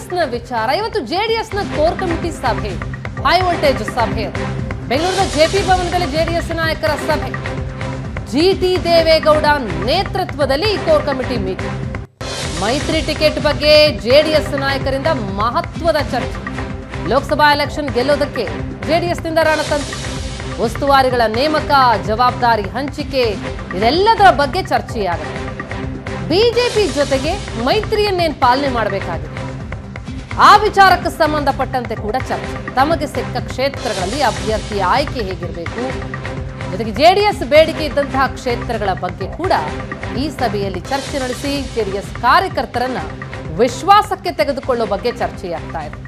ನ ವಿಚಾರ ಇವತ್ತು ಜೆಡಿಎಸ್ ನ ಕೋರ್ ಕಮಿಟಿ ಸಭೆ ಹೈ ವೋಲ್ಟೇಜ್ ಸಭೆ ಅದು. ಬೆಂಗಳೂರಿನ ಜೆಪಿ ಭವನದಲ್ಲಿ ಜೆಡಿಎಸ್ ನಾಯಕರ ಸಭೆ ಜಿ ಟಿ ದೇವೇಗೌಡ ನೇತೃತ್ವದಲ್ಲಿ ಈ ಕೋರ್ ಕಮಿಟಿ ಮೀಟಿಂಗ್ ಮೈತ್ರಿ ಟಿಕೆಟ್ ಬಗ್ಗೆ ಜೆಡಿಎಸ್ ನಾಯಕರಿಂದ ಮಹತ್ವದ ಚರ್ಚೆ ಲೋಕಸಭಾ ಎಲೆಕ್ಷನ್ ಗೆಲ್ಲೋದಕ್ಕೆ ಜೆಡಿಎಸ್ನಿಂದ ರಣತಂತ್ರ ಉಸ್ತುವಾರಿಗಳ ನೇಮಕ ಜವಾಬ್ದಾರಿ ಹಂಚಿಕೆ ಇದೆಲ್ಲದರ ಬಗ್ಗೆ ಚರ್ಚೆಯಾಗುತ್ತೆ ಬಿಜೆಪಿ ಜೊತೆಗೆ ಮೈತ್ರಿಯನ್ನೇನು ಪಾಲನೆ ಮಾಡಬೇಕಾಗಿದೆ ಆ ವಿಚಾರಕ್ಕೆ ಸಂಬಂಧಪಟ್ಟಂತೆ ಕೂಡ ಚರ್ಚೆ ತಮಗೆ ಸಿಕ್ಕ ಕ್ಷೇತ್ರಗಳಲ್ಲಿ ಅಭ್ಯರ್ಥಿ ಆಯ್ಕೆ ಹೇಗಿರಬೇಕು ಜೊತೆಗೆ ಜೆಡಿಎಸ್ ಬೇಡಿಕೆ ಇದ್ದಂತಹ ಕ್ಷೇತ್ರಗಳ ಬಗ್ಗೆ ಕೂಡ ಈ ಸಭೆಯಲ್ಲಿ ಚರ್ಚೆ ನಡೆಸಿ ಜೆಡಿಎಸ್ ಕಾರ್ಯಕರ್ತರನ್ನ ವಿಶ್ವಾಸಕ್ಕೆ ತೆಗೆದುಕೊಳ್ಳೋ ಬಗ್ಗೆ ಚರ್ಚೆಯಾಗ್ತಾ ಇದೆ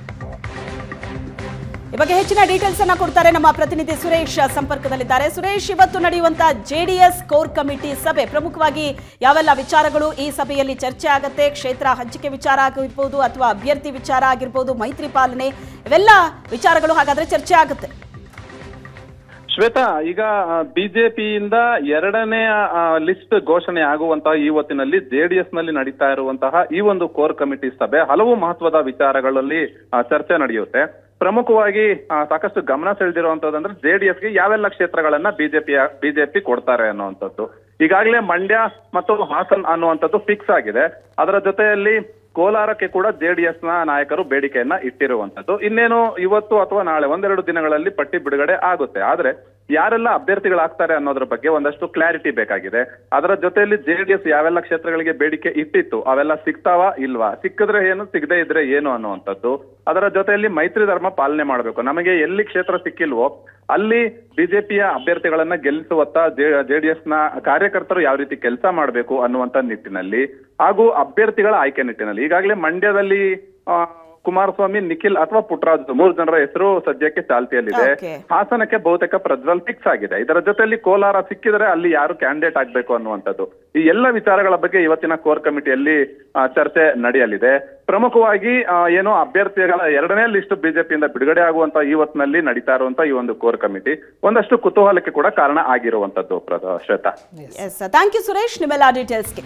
ಈ ಬಗ್ಗೆ ಹೆಚ್ಚಿನ ಡೀಟೇಲ್ಸ್ ಅನ್ನ ಕೊಡ್ತಾರೆ ನಮ್ಮ ಪ್ರತಿನಿಧಿ ಸುರೇಶ್ ಸಂಪರ್ಕದಲ್ಲಿದ್ದಾರೆ ಸುರೇಶ್ ಇವತ್ತು ನಡೆಯುವಂತ ಜೆಡಿಎಸ್ ಕೋರ್ ಕಮಿಟಿ ಸಭೆ ಪ್ರಮುಖವಾಗಿ ಯಾವೆಲ್ಲ ವಿಚಾರಗಳು ಈ ಸಭೆಯಲ್ಲಿ ಚರ್ಚೆ ಆಗತ್ತೆ ಕ್ಷೇತ್ರ ಹಂಚಿಕೆ ವಿಚಾರ ಆಗಿರ್ಬೋದು ಅಥವಾ ಅಭ್ಯರ್ಥಿ ವಿಚಾರ ಆಗಿರ್ಬೋದು ಮೈತ್ರಿ ಪಾಲನೆ ಇವೆಲ್ಲ ವಿಚಾರಗಳು ಹಾಗಾದ್ರೆ ಚರ್ಚೆ ಆಗುತ್ತೆ ಶ್ವೇತಾ ಈಗ ಬಿಜೆಪಿಯಿಂದ ಎರಡನೇ ಲಿಸ್ಟ್ ಘೋಷಣೆ ಆಗುವಂತಹ ಈ ಹೊತ್ತಿನಲ್ಲಿ ಜೆಡಿಎಸ್ ನಲ್ಲಿ ನಡೀತಾ ಇರುವಂತಹ ಈ ಒಂದು ಕೋರ್ ಕಮಿಟಿ ಸಭೆ ಹಲವು ಮಹತ್ವದ ವಿಚಾರಗಳಲ್ಲಿ ಆ, ಚರ್ಚೆ ನಡೆಯುತ್ತೆ ಪ್ರಮುಖವಾಗಿ ಆ, ಸಾಕಷ್ಟು ಗಮನ ಸೆಳೆದಿರುವಂತದಂದ್ರೆ ಜೆಡಿಎಸ್ಗೆ ಯಾವೆಲ್ಲ ಕ್ಷೇತ್ರಗಳನ್ನ ಬಿಜೆಪಿ ಬಿಜೆಪಿ ಕೊಡ್ತಾರೆ ಅನ್ನುವಂಥದ್ದು ಈಗಾಗಲೇ ಮಂಡ್ಯ ಮತ್ತು ಹಾಸನ್ ಅನ್ನುವಂಥದ್ದು ಫಿಕ್ಸ್ ಆಗಿದೆ ಅದರ ಜೊತೆಯಲ್ಲಿ ಕೋಲಾರಕ್ಕೆ ಕೂಡ ಜೆಡಿಎಸ್ ನ ನಾಯಕರು ಬೇಡಿಕೆಯನ್ನ ಇಟ್ಟಿರುವಂತದ್ದು ಇನ್ನೇನು ಇವತ್ತು ಅಥವಾ ನಾಳೆ ಒಂದೆರಡು ದಿನಗಳಲ್ಲಿ ಪಟ್ಟಿ ಬಿಡುಗಡೆ ಆಗುತ್ತೆ ಆದ್ರೆ ಯಾರೆಲ್ಲ ಅಭ್ಯರ್ಥಿಗಳಾಗ್ತಾರೆ ಅನ್ನೋದ್ರ ಬಗ್ಗೆ ಒಂದಷ್ಟು ಕ್ಲಾರಿಟಿ ಬೇಕಾಗಿದೆ ಅದರ ಜೊತೆಯಲ್ಲಿ ಜೆಡಿಎಸ್ ಯಾವೆಲ್ಲ ಕ್ಷೇತ್ರಗಳಿಗೆ ಬೇಡಿಕೆ ಇಟ್ಟಿತ್ತು ಅವೆಲ್ಲ ಸಿಗ್ತಾವ ಇಲ್ವಾ ಸಿಕ್ಕಿದ್ರೆ ಏನು ಸಿಗದೆ ಇದ್ರೆ ಏನು ಅನ್ನುವಂಥದ್ದು ಅದರ ಜೊತೆಯಲ್ಲಿ ಮೈತ್ರಿ ಧರ್ಮ ಪಾಲನೆ ಮಾಡಬೇಕು ನಮಗೆ ಎಲ್ಲಿ ಕ್ಷೇತ್ರ ಸಿಕ್ಕಿಲ್ವೋ ಅಲ್ಲಿ ಬಿಜೆಪಿಯ ಅಭ್ಯರ್ಥಿಗಳನ್ನ ಗೆಲ್ಲಿಸುವತ್ತ ಜೆಡಿಎಸ್ ನ ಕಾರ್ಯಕರ್ತರು ಯಾವ ರೀತಿ ಕೆಲಸ ಮಾಡಬೇಕು ಅನ್ನುವಂತ ನಿಟ್ಟಿನಲ್ಲಿ ಹಾಗೂ ಅಭ್ಯರ್ಥಿಗಳ ಆಯ್ಕೆ ನಿಟ್ಟಿನಲ್ಲಿ ಈಗಾಗಲೇ ಮಂಡ್ಯದಲ್ಲಿ ಆ, ಕುಮಾರಸ್ವಾಮಿ ನಿಖಿಲ್ ಅಥವಾ ಪುಟ್ಟರಾಜ್ ಮೂರು ಜನರ ಹೆಸರು ಸದ್ಯಕ್ಕೆ ಚಾಲ್ತಿಯಲ್ಲಿದೆ Okay. ಹಾಸನಕ್ಕೆ ಬಹುತೇಕ ಪ್ರಜ್ವಲ್ ಫಿಕ್ಸ್ ಆಗಿದೆ ಇದರ ಜೊತೆಯಲ್ಲಿ ಕೋಲಾರ ಸಿಕ್ಕಿದ್ರೆ ಅಲ್ಲಿ ಯಾರು ಕ್ಯಾಂಡಿಡೇಟ್ ಆಗ್ಬೇಕು ಅನ್ನುವಂಥದ್ದು ಈ ಎಲ್ಲ ವಿಚಾರಗಳ ಬಗ್ಗೆ ಇವತ್ತಿನ ಕೋರ್ ಕಮಿಟಿಯಲ್ಲಿ ಆ, ಚರ್ಚೆ ನಡೆಯಲಿದೆ ಪ್ರಮುಖವಾಗಿ ಆ, ಏನು ಅಭ್ಯರ್ಥಿಗಳ ಎರಡನೇ ಲಿಸ್ಟ್ ಬಿಜೆಪಿಯಿಂದ ಬಿಡುಗಡೆ ಆಗುವಂತ ಈ ಹೊತ್ತಿನಲ್ಲಿ ನಡೀತಾ ಇರುವಂತ ಈ ಒಂದು ಕೋರ್ ಕಮಿಟಿ ಒಂದಷ್ಟು ಕುತೂಹಲಕ್ಕೆ ಕೂಡ ಕಾರಣ ಆಗಿರುವಂತದ್ದು ಪ್ರದ Shwetha S thank you Suresh ನಿಮ್ಮೆಲ್ಲ ಡೀಟೇಲ್ಸ್ಗೆ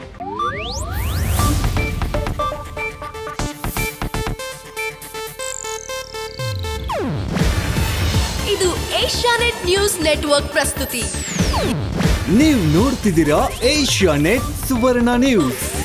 ಇದು ಏಷ್ಯಾನೆಟ್ ನ್ಯೂಸ್ ನೆಟ್ವರ್ಕ್ ಪ್ರಸ್ತುತಿ ನೀವು ನೋಡ್ತಿದ್ದೀರಾ ಏಷ್ಯಾ ನೆಟ್ ಸುವರ್ಣ ನ್ಯೂಸ್